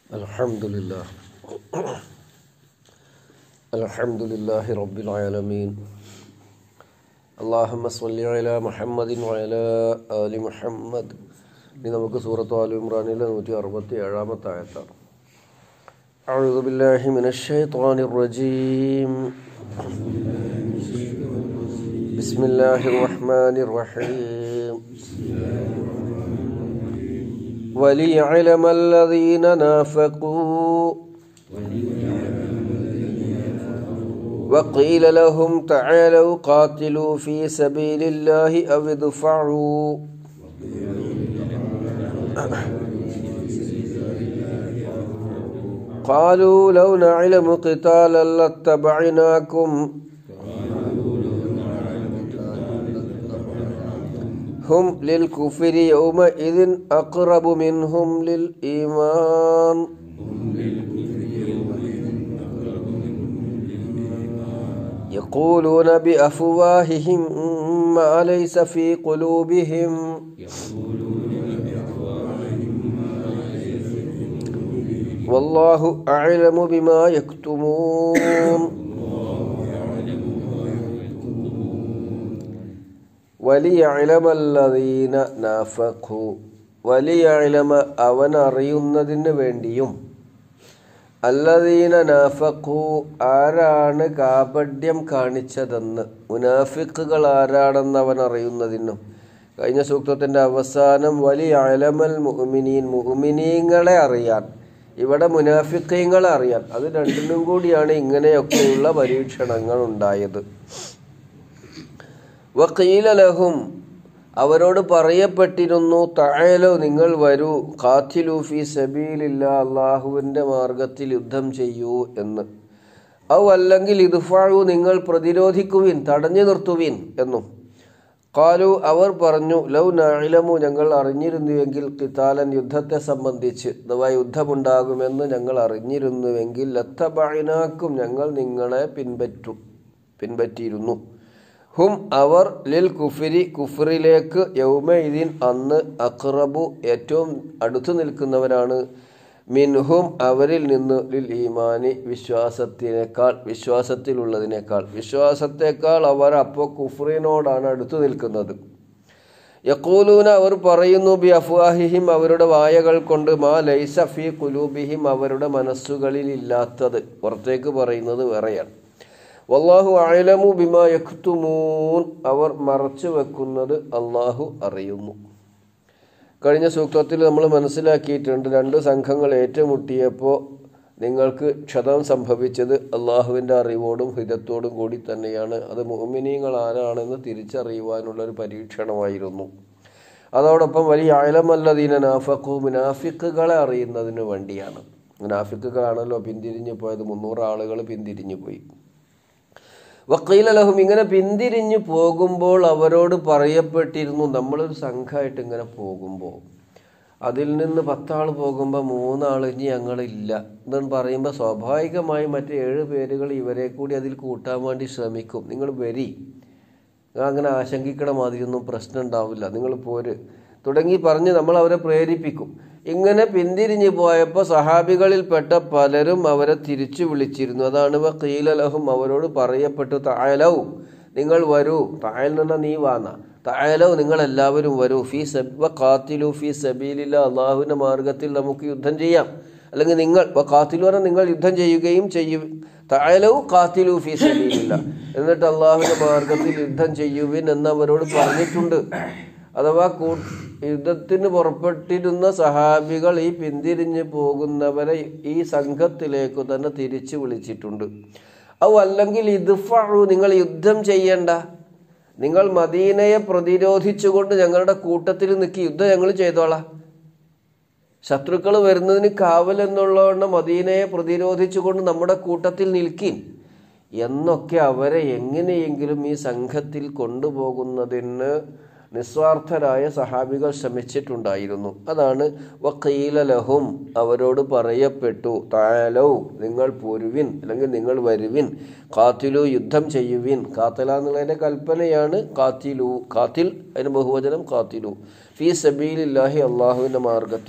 الحمد لله الحمد لله رب العالمين اللهم صل على محمد وعلى آل محمد ഇനി നമുക്ക് സൂറത്ത് ആലു ഇമ്രാനിലെ നൂറ്റി അറുപത്തി ഏഴാമത്തെ ആയത്താണ് أعوذ بالله من الشيطان الرجيم بسم الله الرحمن الرحيم وليعلم الذين نافقوا وقيل لهم تعالوا قاتلوا في سبيل الله أو ادفعوا قالوا لو نعلم قتالا لاتبعناكم هم للكفر يومئذ أقرب منهم للإيمان يقولون بأفواههم ما ليس في قلوبهم والله أعلم بما يكتمون വലിയലമല്ലതീന നാഫഖു വലിയലമ അവൻ അറിയുന്നതിന് വേണ്ടിയും അല്ലദീന നാഫഖു ആരാണ് കാപഡ്യം കാണിച്ചതെന്ന് മുനാഫിക്കുകൾ ആരാണെന്ന് അവൻ അറിയുന്നതിനും കഴിഞ്ഞ സൂക്തത്തിൻ്റെ അവസാനം വലിയ അലമൽ മുഹ്മിനീൻ മുഹ്മിനീങ്ങളെ അറിയാൻ ഇവിടെ മുനാഫിക്കീങ്ങളെ അറിയാൻ അത് രണ്ടിനും കൂടിയാണ് ഇങ്ങനെയൊക്കെയുള്ള പരീക്ഷണങ്ങൾ ഉണ്ടായത് വക്കീലലഹും അവരോട് പറയപ്പെട്ടിരുന്നു താഴലോ നിങ്ങൾ വരൂ കാത്തിലൂഫി സബീലില്ല അള്ളാഹുവിൻ്റെ മാർഗത്തിൽ യുദ്ധം ചെയ്യൂ എന്ന് ഔ അല്ലെങ്കിൽ ഇതുഫാഴു നിങ്ങൾ പ്രതിരോധിക്കുവിൻ തടഞ്ഞു നിർത്തുവിൻ എന്നും കാലു അവർ പറഞ്ഞു ലൗ നായിലമു ഞങ്ങൾ അറിഞ്ഞിരുന്നുവെങ്കിൽ കിതാലൻ യുദ്ധത്തെ സംബന്ധിച്ച് അഥവാ യുദ്ധമുണ്ടാകുമെന്ന് ഞങ്ങൾ അറിഞ്ഞിരുന്നുവെങ്കിൽ ലത്തബൈനാക്കും ഞങ്ങൾ നിങ്ങളെ പിൻപറ്റും പിൻപറ്റിയിരുന്നു ഹും അവർ ലിൽ കുഫിരി കുഫറിലേക്ക് യൗമൈദീൻ അന്ന് അക്റബു ഏറ്റവും അടുത്തു നിൽക്കുന്നവരാണ് മിൻഹും അവരിൽ നിന്ന് ലിൽ ഈമാനി വിശ്വാസത്തിനേക്കാൾ വിശ്വാസത്തിലുള്ളതിനേക്കാൾ വിശ്വാസത്തെക്കാൾ അവർ അപ്പോൾ കുഫറിനോടാണ് അടുത്തു നിൽക്കുന്നത് യക്കൂലൂന അവർ പറയുന്നു ബി അഫ്വാഹിഹിം അവരുടെ വായകൾ കൊണ്ട് മാ ലൈസ ഫി കുലൂബിഹിം അവരുടെ മനസ്സുകളിൽ ഇല്ലാത്തത് പുറത്തേക്ക് പറയുന്നത് വേറെയാണ് വല്ലാഹു അലമു ബിമാ യക്തുമൂൻ അവർ മറച്ചു വെക്കുന്നത് അള്ളാഹു അറിയുന്നു കഴിഞ്ഞ സൂക്തത്തിൽ നമ്മൾ മനസ്സിലാക്കിയിട്ടുണ്ട് രണ്ട് സംഘങ്ങൾ ഏറ്റുമുട്ടിയപ്പോൾ നിങ്ങൾക്ക് ക്ഷതം സംഭവിച്ചത് അള്ളാഹുവിൻ്റെ അറിവോടും ഹിതത്തോടും കൂടി തന്നെയാണ് അത് മോമിനീങ്ങൾ ആരാണെന്ന് തിരിച്ചറിയുവാനുള്ള ഒരു പരീക്ഷണമായിരുന്നു അതോടൊപ്പം വലിയ ആഴമല്ലതീന നാഫക്കു മുനാഫിക്കുകളെ അറിയുന്നതിന് വേണ്ടിയാണ് മുനാഫിക്കുകളാണല്ലോ പിന്തിരിഞ്ഞു പോയത് മുന്നൂറ് ആളുകൾ പിന്തിരിഞ്ഞു പോയി വക്കീലലഹും ഇങ്ങനെ പിന്തിരിഞ്ഞു പോകുമ്പോൾ അവരോട് പറയപ്പെട്ടിരുന്നു നമ്മളൊരു സംഘമായിട്ട് ഇങ്ങനെ പോകുമ്പോൾ അതിൽ നിന്ന് പത്താൾ പോകുമ്പോൾ മൂന്നാൾ ഇനി ഞങ്ങളില്ല എന്ന് പറയുമ്പോൾ സ്വാഭാവികമായും മറ്റേ ഏഴ് പേരുകൾ ഇവരെ കൂടി അതിൽ കൂട്ടാൻ വേണ്ടി ശ്രമിക്കും നിങ്ങൾ വരി നിങ്ങൾ അങ്ങനെ ആശങ്കിക്കണ മാതിരിയൊന്നും പ്രശ്നം ഉണ്ടാവില്ല നിങ്ങൾ പോര് തുടങ്ങി പറഞ്ഞ് നമ്മൾ അവരെ പ്രേരിപ്പിക്കും ഇങ്ങനെ പിന്തിരിഞ്ഞു പോയപ്പോൾ സഹാബികളിൽപ്പെട്ട പലരും അവരെ തിരിച്ചു വിളിച്ചിരുന്നു അതാണ് വക്കീലലഹും അവരോട് പറയപ്പെട്ടു തായലവും നിങ്ങൾ വരൂ തായൽ നിന്ന നീ വാന്ന തായലവും നിങ്ങൾ എല്ലാവരും വരൂ ഫീ സബ് കാത്തിലു ഫീ സബീലില്ല അള്ളാഹുവിൻ്റെ മാർഗത്തിൽ നമുക്ക് യുദ്ധം ചെയ്യാം അല്ലെങ്കിൽ നിങ്ങൾ കാത്തിലു പറഞ്ഞാൽ നിങ്ങൾ യുദ്ധം ചെയ്യുകയും ചെയ്യും തായലവും കാത്തിലു ഫീ സബീലില്ല എന്നിട്ട് അള്ളാഹുവിൻ്റെ മാർഗത്തിൽ യുദ്ധം ചെയ്യുവിൻ എന്ന് അവരോട് പറഞ്ഞിട്ടുണ്ട് അഥവാ കൂ യുദ്ധത്തിന് പുറപ്പെട്ടിരുന്ന സഹാബികൾ ഈ പിന്തിരിഞ്ഞ് പോകുന്നവരെ ഈ സംഘത്തിലേക്ക് തന്നെ തിരിച്ചു വിളിച്ചിട്ടുണ്ട് ഔ അല്ലെങ്കിൽ ഇദ്ഫു നിങ്ങൾ യുദ്ധം ചെയ്യണ്ട നിങ്ങൾ മദീനയെ പ്രതിരോധിച്ചുകൊണ്ട് ഞങ്ങളുടെ കൂട്ടത്തിൽ നിൽക്കി യുദ്ധം ഞങ്ങൾ ചെയ്തോളാം ശത്രുക്കൾ വരുന്നതിന് കാവൽ എന്നുള്ളതുകൊണ്ട് മദീനയെ പ്രതിരോധിച്ചുകൊണ്ട് നമ്മുടെ കൂട്ടത്തിൽ നിൽക്കി എന്നൊക്കെ അവരെ എങ്ങനെയെങ്കിലും ഈ സംഘത്തിൽ കൊണ്ടുപോകുന്നതിന് നിസ്വാർത്ഥരായ സഹാബികൾ ശ്രമിച്ചിട്ടുണ്ടായിരുന്നു അതാണ് വക്കീലലഹും അവരോട് പറയപ്പെട്ടു താലോ നിങ്ങൾ പോരുവിൻ അല്ലെങ്കിൽ നിങ്ങൾ വരുവിൻ കാത്തിലു യുദ്ധം ചെയ്യുവിൻ കാത്തല എന്നുള്ളതിൻ്റെ കൽപ്പനയാണ് കാത്തിലു കാത്തിൽ അതിന് ബഹുവചനം കാത്തിലു ഫീ സബീലില്ലാഹി അള്ളാഹുവിൻ്റെ മാർഗത്തിൽ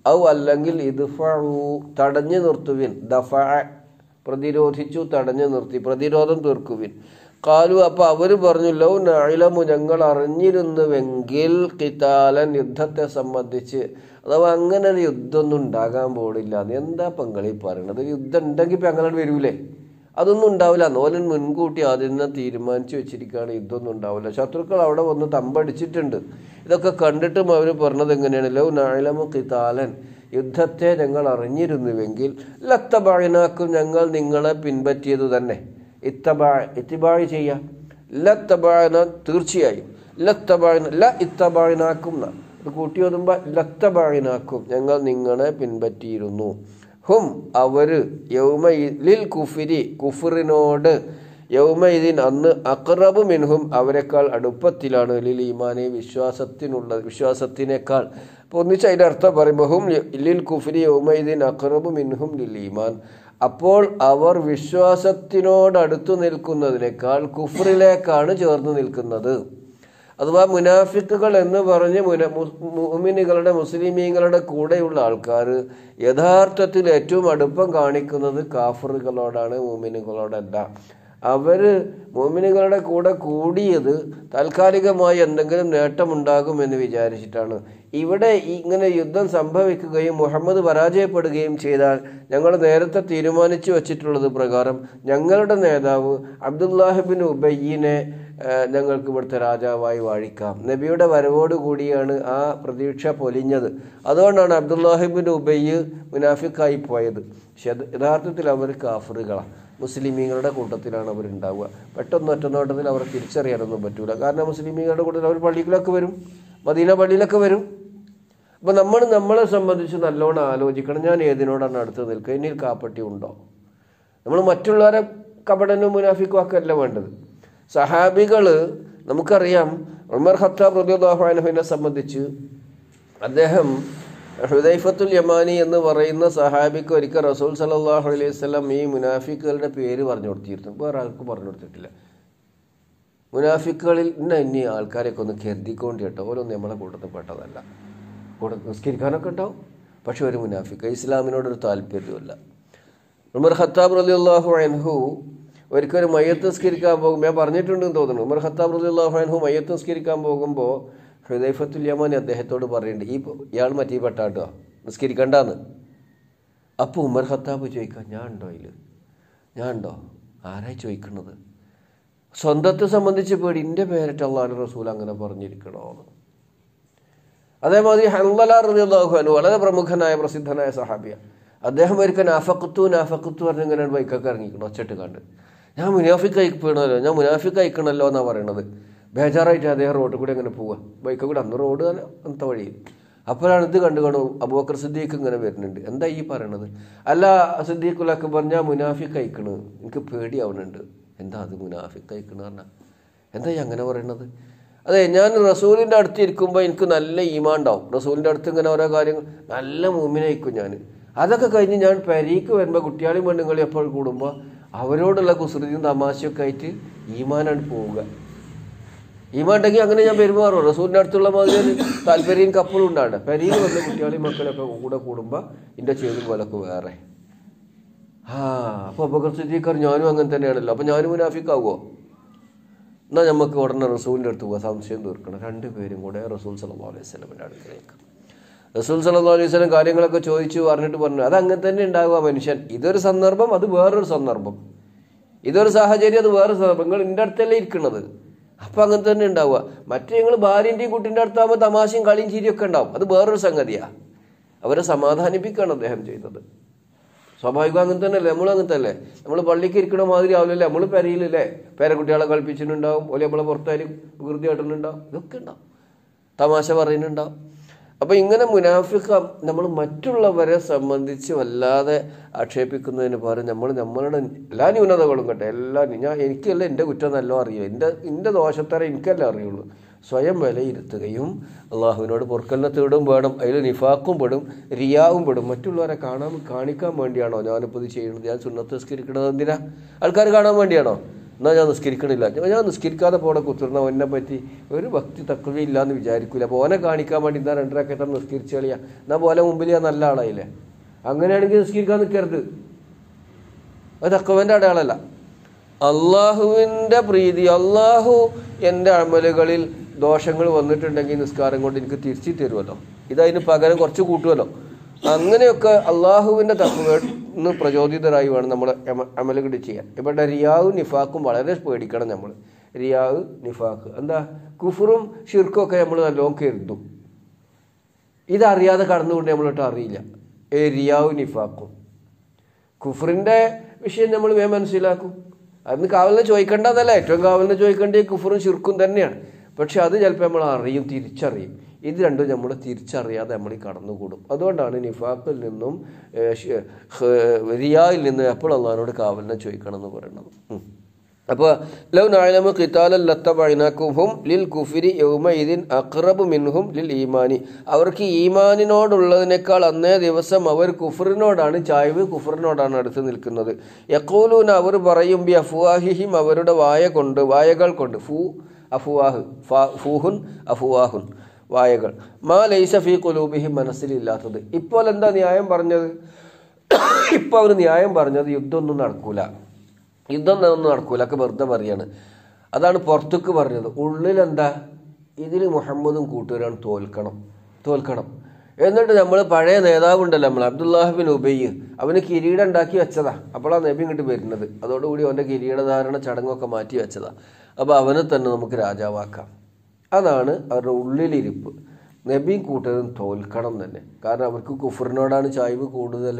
ഔ അല്ലെങ്കിൽ ഇദ്ഫഉ തടഞ്ഞു നിർത്തുവിൻ ദഫ പ്രതിരോധിച്ചു തടഞ്ഞു നിർത്തി പ്രതിരോധം തീർക്കുവിൻ കാലു അപ്പൊ അവര് പറഞ്ഞു ലൗ നഅലമു ഞങ്ങൾ അറിഞ്ഞിരുന്നുവെങ്കിൽ കിതാലൻ യുദ്ധത്തെ സംബന്ധിച്ച് അഥവാ അങ്ങനെ ഒരു യുദ്ധമൊന്നും ഉണ്ടാകാൻ പോടില്ല എന്താ പങ്കളി പറയണത് യുദ്ധം ഉണ്ടെങ്കിൽ ഇപ്പൊ അങ്ങനെ വരൂലേ അതൊന്നും ഉണ്ടാവില്ല നോലൻ മുൻകൂട്ടി ആദ്യം തന്നെ തീരുമാനിച്ചു വെച്ചിരിക്കുകയാണ് യുദ്ധമൊന്നും ഉണ്ടാവില്ല ശത്രുക്കൾ അവിടെ വന്ന് തമ്പടിച്ചിട്ടുണ്ട് ഇതൊക്കെ കണ്ടിട്ടും അവർ പറഞ്ഞത് എങ്ങനെയാണ് ലൗ നാഴലമു കിതാലൻ യുദ്ധത്തെ ഞങ്ങൾ അറിഞ്ഞിരുന്നുവെങ്കിൽ ലത്തബാഴിനാക്കും ഞങ്ങൾ നിങ്ങളെ പിൻപറ്റിയത് തന്നെ ഇത്തബാ ഇത്തിബാഴ് ചെയ്യാം ലത്തബാഴന തീർച്ചയായും ലത്തബാഴിന ല ഇത്തബാഴിനാക്കും ന. ഇത് കൂട്ടി ഓതുമ്പോൾ ലത്തബാഴിനാക്കും ഞങ്ങൾ നിങ്ങളെ പിൻപറ്റിയിരുന്നു ഹും അവര് യൗമലിൽ കുഫിരി കുഫറിനോട് യൗമയിദിൻ അന്ന് അക്റബ് മിൻഹും അവരെക്കാൾ അടുപ്പത്തിലാണ് ലിൽ ഈമാനെ വിശ്വാസത്തിനുള്ള വിശ്വാസത്തിനേക്കാൾ അപ്പോൾ ഒന്നിച്ച് അതിൻ്റെ അർത്ഥം പറയുമ്പോൾ ഹും ലിൽ കുഫിരി യൗമയിദിൻ അക്റബ് മിൻഹും ലിൽ ഈമാൻ അപ്പോൾ അവർ വിശ്വാസത്തിനോട് അടുത്തു നിൽക്കുന്നതിനേക്കാൾ കുഫറിലേക്കാണ് ചേർന്ന് നിൽക്കുന്നത് അഥവാ മുനാഫിക്കുകൾ എന്ന് പറഞ്ഞ് മുന മുമിനികളുടെ മുസ്ലിമീങ്ങളുടെ കൂടെയുള്ള ആൾക്കാർ യഥാർത്ഥത്തിൽ ഏറ്റവും അടുപ്പം കാണിക്കുന്നത് കാഫറുകളോടാണ് മുമിനുകളോടല്ല അവര് മോമിനുകളുടെ കൂടെ കൂടിയത് താൽക്കാലികമായി എന്തെങ്കിലും നേട്ടമുണ്ടാകുമെന്ന് വിചാരിച്ചിട്ടാണ് ഇവിടെ ഇങ്ങനെ യുദ്ധം സംഭവിക്കുകയും മുഹമ്മദ് പരാജയപ്പെടുകയും ചെയ്താൽ ഞങ്ങൾ നേരത്തെ തീരുമാനിച്ചു വച്ചിട്ടുള്ളത് പ്രകാരം ഞങ്ങളുടെ നേതാവ് അബ്ദുല്ലാഹിബിൻ ഉബയ്യിനെ ഏഹ്, ഞങ്ങൾക്ക് ഇവിടുത്തെ രാജാവായി വാഴിക്കാം നബിയുടെ വരവോടുകൂടിയാണ് ആ പ്രതീക്ഷ പൊലിഞ്ഞത് അതുകൊണ്ടാണ് അബ്ദുല്ലാഹിബിൻ ഉബയ്യ് മുനാഫിക്കായി പോയത് പക്ഷെ അത് യഥാർത്ഥത്തിൽ അവർ കാഫറുകളാണ് മുസ്ലിമീങ്ങളുടെ കൂട്ടത്തിലാണ് അവരുണ്ടാവുക പെട്ടെന്ന് ഒറ്റനോട്ടത്തിൽ അവർ തിരിച്ചറിയാനൊന്നും പറ്റൂല കാരണം മുസ്ലിമീങ്ങളുടെ കൂട്ടത്തിൽ അവർ പള്ളികളൊക്കെ വരും മദീന പള്ളിയിലൊക്കെ വരും അപ്പോൾ നമ്മൾ നമ്മളെ സംബന്ധിച്ച് നല്ലോണം ആലോചിക്കണം ഞാൻ ഏതിനോടാണ് അടുത്ത് നിൽക്കുക ഇനി കാപ്പട്ടി ഉണ്ടോ നമ്മൾ മറ്റുള്ളവരെ കപടനും മുനാഫിക്കും ഒക്കെ അല്ല വേണ്ടത് സഹാബികൾ നമുക്കറിയാം ഉമർ ഖത്താബ് റബിയുല്ലാഹുവിനെ സംബന്ധിച്ച് അദ്ദേഹം ഹുദൈഫത്തുൽ യമാനി എന്ന് പറയുന്ന സഹാബിക്ക് ഒരിക്കൽ റസൂൽ സലാഹു അലൈഹി സ്വലം ഈ മുനാഫിക്കുകളുടെ പേര് പറഞ്ഞു കൊടുത്തിരുന്നു വേറെ ആർക്കും പറഞ്ഞു കൊടുത്തിട്ടില്ല മുനാഫിക്കുകളിൽ ഇന്ന ഇനി ആൾക്കാരെയൊക്കെ ഒന്ന് കരുതിക്കൊണ്ട് കേട്ടോ ഓരോന്നും നമ്മളെ കൂട്ടത്തിൽ പെട്ടതല്ല കൂടെ നിസ്കരിക്കാനൊക്കെ ഉണ്ടാവും പക്ഷെ ഒരു മുനാഫിക്ക ഇസ്ലാമിനോടൊരു താല്പര്യമില്ല ഉമർ ഖത്താബ് റലി അള്ളാഹു അൻഹു ഒരിക്കലും മയ്യത്ത് നിസ്കരിക്കാൻ പോകുമ്പോൾ ഞാൻ പറഞ്ഞിട്ടുണ്ടെന്ന് തോന്നുന്നു ഉമർ ഖത്താബ് റലി അള്ളാഹു അൻഹു മയ്യത്ത് നിസ്കരിക്കാൻ പോകുമ്പോൾ ഹൃദയഫത്തുൽ യമാനി അദ്ദേഹത്തോട് പറയുന്നുണ്ട് ഈ ഇയാൾ മറ്റേ പെട്ടാട്ടോ നിസ്കരിക്കണ്ടെന്ന് അപ്പോൾ ഉമർ ഖത്താബ് ചോദിക്കാം ഞാൻ ഉണ്ടോ ഇതിൽ ഞാൻ ഉണ്ടോ ആരായി ചോദിക്കുന്നത് സ്വന്തത്തെ സംബന്ധിച്ച് പേടി എൻ്റെ പേരിട്ട് അള്ളാഹു റസൂൽ അങ്ങനെ പറഞ്ഞിരിക്കണോന്ന് അതേമാതിരി ഹൻലല റളിയല്ലാഹു അൻഹു വളരെ പ്രമുഖനായ പ്രസിദ്ധനായ സഹാബിയ അദ്ദേഹം ഒരിക്കൽ നാഫക്കത്തു നാഫക്കത്തു പറഞ്ഞ് ഇങ്ങനെ ബൈക്കൊക്കെ ഇറങ്ങിക്കണം ഒച്ചിട്ട് കണ്ട് ഞാൻ മുനാഫിക്ക് അയക്കണല്ലോ ഞാൻ മുനാഫിക്ക് അയക്കണല്ലോ എന്നാണ് പറയണത് ബേജാറായിട്ട് അദ്ദേഹം റോഡിൽ കൂടെ ഇങ്ങനെ പോവുക ബൈക്ക് കൂടെ അന്ന് റോഡ് തന്നെ അന്നത്തെ വഴിയിൽ അപ്പോഴാണ് ഇത് കണ്ടു കാണും അബൂബക്കർ സിദ്ദീഖ് ഇങ്ങനെ വരുന്നുണ്ട് എന്താ ഈ പറയണത് അല്ല സിദ്ദീഖുലൊക്കെ പറഞ്ഞാൽ മുനാഫിക്ക് അയക്കണ് എനിക്ക് പേടിയാവുന്നുണ്ട് എന്താ അത് മുനാഫിക്ക് അയക്കണ പറഞ്ഞാൽ എന്താ ഈ അങ്ങനെ പറയണത് അതെ ഞാൻ റസൂലിൻ്റെ അടുത്ത് ഇരിക്കുമ്പോൾ എനിക്ക് നല്ല ഈമാൻ ഉണ്ടാവും റസൂലിൻ്റെ അടുത്ത് ഇങ്ങനെ ഓരോ കാര്യങ്ങൾ നല്ല മൂമിനായിരിക്കും ഞാൻ അതൊക്കെ കഴിഞ്ഞ് ഞാൻ പെരീക്ക് വരുമ്പോൾ കുട്ടിയാളിയും പെണ്ണുങ്ങളി എപ്പോൾ കൂടുമ്പോൾ അവരോടുള്ള കുസൃതിയും തമാശയൊക്കെ ആയിട്ട് ഈമാനാണ് പോവുക ഈമാൻ ഉണ്ടെങ്കിൽ അങ്ങനെ ഞാൻ പെരുമാറും റസൂലിൻ്റെ അടുത്തുള്ള മാതിരി താല്പര്യം കപ്പലും ഉണ്ടാണ് പെരിയിൽ വന്ന കുട്ടികളെയും മക്കളൊക്കെ കൂടെ കൂടുമ്പോൾ എൻ്റെ ചെയ്തും പോലൊക്കെ വേറെ ആ അപ്പോൾ അബക്കർ സിദ്ദീഖർ ഞാനും അങ്ങനെ തന്നെയാണല്ലോ അപ്പോൾ ഞാനും മുനാഫിക്കാവുമോ എന്നാൽ നമുക്ക് ഉടനെ റസൂലിൻ്റെ അടുത്ത് പോകാം സംശയം തീർക്കണം രണ്ടുപേരും കൂടെ റസൂൽ സല്ലാ അലൈഹി സ്വലമിൻ്റെ അടുക്കലേക്ക് റസൂൽ സല്ലാ അലൈഹി സ്വലം കാര്യങ്ങളൊക്കെ ചോദിച്ചു പറഞ്ഞിട്ട് പറഞ്ഞു അത് അങ്ങനെ തന്നെ ഉണ്ടാവുക മനുഷ്യൻ ഇതൊരു സന്ദർഭം അത് വേറൊരു സന്ദർഭം ഇതൊരു സാഹചര്യം അത് വേറെ സന്ദർഭം നിങ്ങൾ എൻ്റെ അടുത്തല്ലേ ഇരിക്കുന്നത് അപ്പം അങ്ങനെ തന്നെ ഉണ്ടാവുക മറ്റേ നിങ്ങൾ ഭാര്യൻ്റെയും കുട്ടീൻ്റെ അടുത്താകുമ്പോൾ തമാശയും കളിയും ചിരിയൊക്കെ ഉണ്ടാവും അത് വേറൊരു സംഗതിയാണ് അവരെ സമാധാനിപ്പിക്കുകയാണ് അദ്ദേഹം ചെയ്തത് സ്വാഭാവികം അങ്ങനെ തന്നെയല്ലേ നമ്മളും അങ്ങനെ തന്നെ നമ്മൾ പള്ളിക്ക് ഇരിക്കണ മാതിരി ആവില്ലല്ലേ നമ്മൾ പെരയിലല്ലേ പേരക്കുട്ടികളെ കളിപ്പിച്ചിട്ടുണ്ടാവും ഓലെ നമ്മളെ പുറത്തായാലും വികൃതി കാട്ടുന്നുണ്ടാവും ഇതൊക്കെ ഉണ്ടാവും തമാശ പറയുന്നുണ്ടാവും അപ്പം ഇങ്ങനെ മുനാഫിക്ക നമ്മൾ മറ്റുള്ളവരെ സംബന്ധിച്ച് വല്ലാതെ ആക്ഷേപിക്കുന്നതിന് പകരം നമ്മൾ നമ്മളുടെ എല്ലാ ന്യൂനതകളും കേട്ടെ എല്ലാ ഞാൻ എനിക്കല്ല എൻ്റെ കുറ്റം നല്ലോ അറിയും എൻ്റെ എൻ്റെ ദോഷത്തര എനിക്കല്ല അറിയുള്ളൂ സ്വയം വിലയിരുത്തുകയും അള്ളാഹുവിനോട് പൊറുക്കലിനെ തേടും വേണം അതിൽ നിഫാക്കും പെടും റിയാവും പെടും മറ്റുള്ളവരെ കാണാൻ കാണിക്കാൻ വേണ്ടിയാണോ ഞാനിപ്പോൾ ഇത് ചെയ്യുന്നത് ഞാൻ സുന്നത്ത് സ്കരിക്കണത് എന്തിനാ ആൾക്കാർ കാണാൻ വേണ്ടിയാണോ എന്നാൽ ഞാൻ നിസ്കരിക്കണില്ല ഞാൻ- ഞാൻ നിസ്കരിക്കാതെ പോടെ കുത്തിർന്ന ഓനെ പറ്റി ഒരു ഭക്തി തക്കവ ഇല്ലാന്ന് വിചാരിക്കില്ല അപ്പോൾ ഓനെ കാണിക്കാൻ വേണ്ടി എന്താ രണ്ടരക്കത്തെ നിസ്കരിച്ച് കളിയാ എന്നാൽ പോലെ മുമ്പിൽ ഞാൻ നല്ല ആളായില്ലേ അങ്ങനെയാണെങ്കിൽ നിസ്കരിക്കാൻ നിൽക്കരുത് അത് തക്കവൻ്റെ അടയാളല്ല അള്ളാഹുവിൻ്റെ പ്രീതി അള്ളാഹു എൻ്റെ അമലുകളിൽ ദോഷങ്ങൾ വന്നിട്ടുണ്ടെങ്കിൽ നിസ്കാരം കൊണ്ട് എനിക്ക് തിരിച്ചു തരുമല്ലോ ഇതതിന് പകരം കുറച്ച് കൂട്ടുമല്ലോ അങ്ങനെയൊക്കെ അള്ളാഹുവിൻ്റെ തക്കവന്ന് പ്രചോദിതരായി വേണം നമ്മൾ അമലുകൾ ചെയ്യാൻ ഇവിടെ റിയാവും നിഫാക്കും വളരെ പേടിക്കണം നമ്മൾ റിയാവ് നിഫാക്ക് എന്താ കുഫറും ഷിർക്കും ഒക്കെ നമ്മൾ നല്ലോണം കരുതും ഇതറിയാതെ കടന്നുകൊണ്ട് നമ്മളിട്ട് അറിയില്ല ഏ റിയാവും നിഫാക്കും കുഫറിന്റെ വിഷയം നമ്മൾ വേഗം മനസ്സിലാക്കും അതിന് കാവലിനെ ചോദിക്കേണ്ടതല്ല ഏറ്റവും കാവലിനെ ചോദിക്കേണ്ടത് ഈ കുഫറും ശിർക്കും തന്നെയാണ് പക്ഷെ അത് ചിലപ്പോൾ നമ്മൾ അറിയും തിരിച്ചറിയും ഇത് രണ്ടും നമ്മൾ തിരിച്ചറിയാതെ നമ്മൾ ഈ കടന്നുകൂടും അതുകൊണ്ടാണ് നിഫാഖിൽ നിന്നും ഏഹ്, ഷ്- ഹ്, റിയായിൽ നിന്നും എപ്പോൾ അള്ളഹാനോട് കാവലിനെ ചോദിക്കണം എന്ന് പറയുന്നത് ഉം. അപ്പോൾ ലവ് നായലമ കിതാലൽ ലത്തബൈനാക്കുംഹും ലിൽ കുഫിരി യൗമഇദിൻ അഖ്റബു മിൻഹും ലിൽ ഈമാനി അവർക്ക് ഈമാനിനോടുള്ളതിനേക്കാൾ അന്നേ ദിവസം അവർ കുഫറിനോടാണ് ചായ്വ് കുഫറിനോടാണ് അടുത്ത് നിൽക്കുന്നത് യക്കൂലൂൻ അവർ പറയും ബി അഫുവാഹിഹിം അവരുടെ വായ കൊണ്ട് വായകൾ കൊണ്ട് ഫൂ അഫുവാഹ് ഫാ- ഫൂഹുൻ അഫുവാഹുൻ വായകൾ മാ ലൈസ ഫി കുലൂബിഹിം മനസ്സിലില്ലാത്തത് ഇപ്പോൾ എന്താ ന്യായം പറഞ്ഞത് ഇപ്പോൾ അവർ ന്യായം പറഞ്ഞത് യുദ്ധമൊന്നും നടക്കൂല യുദ്ധം ഒന്നും നടക്കൂല ഒക്കെ വെറുതെ പറയാണ് അതാണ് പുറത്തേക്ക് പറഞ്ഞത് ഉള്ളിലെന്താ ഇതിൽ മുഹമ്മദും കൂട്ടുകാരാണ് തോൽക്കണം തോൽക്കണം എന്നിട്ട് നമ്മൾ പഴയ നേതാവുണ്ടല്ലോ നമ്മൾ അബ്ദുല്ലാഹിബിൻ ഉബയ്യ് അവന് കിരീടം ഉണ്ടാക്കി വെച്ചതാ അപ്പോഴാണ് നബി ഇങ്ങോട്ട് വരുന്നത് അതോടുകൂടി അവൻ്റെ കിരീടധാരണ ചടങ്ങൊക്കെ മാറ്റി വെച്ചതാ അപ്പോൾ അവനെ തന്നെ നമുക്ക് രാജാവാക്കാം അതാണ് അവരുടെ ഉള്ളിലിരിപ്പ് നബിയും കൂട്ടരും തോൽക്കണം തന്നെ കാരണം അവർക്ക് കുഫറിനോടാണ് ചായ്വ് കൂടുതൽ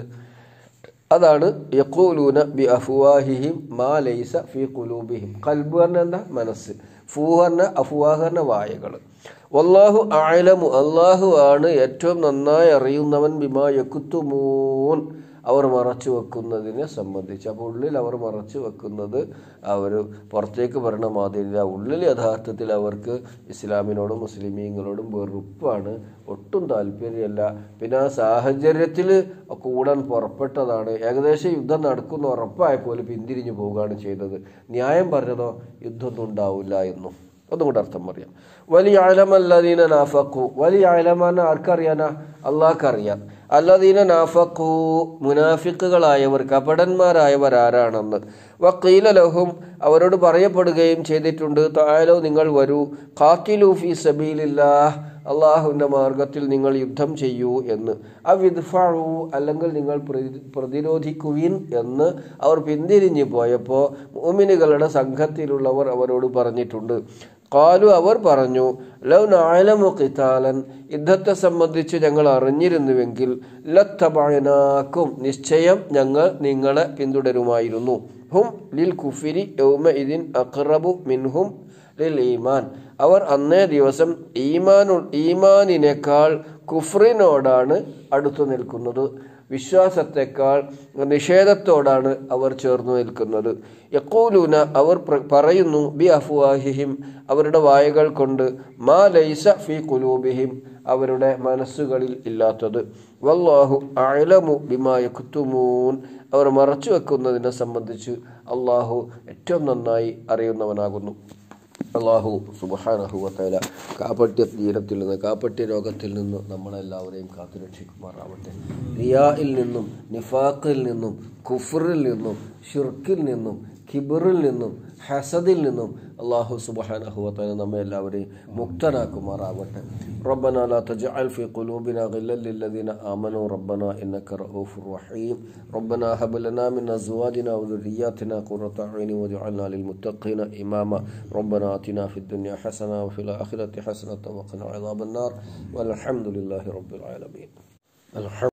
അതാണ് യഖൂലൂന ബി അഫുവാഹിഹിം മാ ലൈസ ഫി കുലൂബിഹിം കൽബ് പറഞ്ഞ എന്താ മനസ്സ് ഫൂഹ് പറഞ്ഞ അഫുവാഹ് പറഞ്ഞ വായകൾ വല്ലാഹു ആലമു അള്ളാഹു ആണ് ഏറ്റവും നന്നായി അറിയുന്നവൻ ബിമാ യക്കുത്തുമൂൻ അവർ മറച്ചു വെക്കുന്നതിനെ സംബന്ധിച്ച് അപ്പോൾ ഉള്ളിൽ അവർ മറച്ചു വെക്കുന്നത് അവർ പുറത്തേക്ക് പറയണ മാതിരിയില്ല ഉള്ളിൽ യഥാർത്ഥത്തിൽ അവർക്ക് ഇസ്ലാമിനോടും മുസ്ലിമീങ്ങളോടും വെറുപ്പാണ് ഒട്ടും താല്പര്യമല്ല പിന്നെ ആ സാഹചര്യത്തിൽ കൂടാൻ പുറപ്പെട്ടതാണ് ഏകദേശം യുദ്ധം നടക്കുന്ന ഉറപ്പായപ്പോൾ പിന്തിരിഞ്ഞു പോവുകയാണ് ചെയ്തത് ന്യായം പറഞ്ഞതോ യുദ്ധമൊന്നും ഉണ്ടാവില്ല എന്നും ഒന്നും കൂടെ അർത്ഥം പറയാം വലിയ ആലമല്ലദീന നാഫക്കു വലിയ ആലമാന ആർക്കറിയാനാ അള്ളാഹ്ക്കറിയാം അല്ലദീന നാഫക്കു മുനാഫിക്കുകളായവർ കപടന്മാരായവർ ആരാണെന്ന് വക്കീല ലഹും അവരോട് പറയപ്പെടുകയും ചെയ്തിട്ടുണ്ട് തായാലോ നിങ്ങൾ വരൂ ഖാത്തിലു ഫി സബീലില്ലാ അള്ളാഹുവിൻ്റെ മാർഗത്തിൽ നിങ്ങൾ യുദ്ധം ചെയ്യൂ എന്ന് അവിദ്ഫു അല്ലെങ്കിൽ നിങ്ങൾ പ്രതി- പ്രതിരോധിക്കുവിൻ എന്ന് അവർ പിന്തിരിഞ്ഞു പോയപ്പോൾ മോമിനുകളുടെ സംഘത്തിലുള്ളവർ അവരോട് പറഞ്ഞിട്ടുണ്ട് കാലു അവർ പറഞ്ഞു ലൗ നായലമു കിതാലൻ യുദ്ധത്തെ സംബന്ധിച്ച് ഞങ്ങൾ അറിഞ്ഞിരുന്നുവെങ്കിൽ ലത്തബയനാക്കും നിശ്ചയം ഞങ്ങൾ നിങ്ങളെ പിന്തുടരുമായിരുന്നു ഹും ലിൽ കുഫിരി യൗമ ഇതിൻ അഖറബു മിൻഹും ലിൽ ഈമാൻ അവർ അന്നേ ദിവസം ഈമാനു ഈമാനിനേക്കാൾ കുഫ്രിനോടാണ് അടുത്തു നിൽക്കുന്നത് വിശ്വാസത്തെക്കാൾ നിഷേധത്തോടാണ് അവർ ചേർന്ന് നിൽക്കുന്നത് യക്കൂലൂന അവർ പ്ര- പറയുന്നു ബി അഫ്വാഹിഹിം അവരുടെ വായകൾ കൊണ്ട് മാ ലൈസ ഫി കുലൂബിഹിം അവരുടെ മനസ്സുകളിൽ ഇല്ലാത്തത് വല്ലാഹു അലമു ബിമാ യക്തുമൂൻ അവർ മറച്ചു വെക്കുന്നതിനെ സംബന്ധിച്ച് അള്ളാഹു ഏറ്റവും നന്നായി അറിയുന്നവനാകുന്നു അള്ളാഹു സുബാനഹുവത്തല കാപ്പട്യ തീരത്തിൽ നിന്ന് കാപ്പട്യ രോഗത്തിൽ നിന്ന് നമ്മളെല്ലാവരെയും കാത്തുരക്ഷിക്കുമാറാവട്ടെ റിയായിൽ നിന്നും നിഫാഖിൽ നിന്നും കുഫറിൽ നിന്നും ഷിർക്കിൽ നിന്നും കിബറിൽ നിന്നും ഹസദിൽ നിന്നും അള്ളാഹു സുബാനഹുവത്തല നമ്മെ എല്ലാവരെയും മുക്തനാക്കുമാറാവട്ടെ ربنا لا تجعل في قلوبنا غلا للذين آمنوا ربنا إنك رؤوف رحيم ربنا هب لنا من أزواجنا وذرياتنا قرة أعين واجعلنا للمتقين إماما ربنا آتنا في الدنيا حسنة وفي الآخرة حسنة وقنا عذاب النار والحمد لله رب العالمين الحمد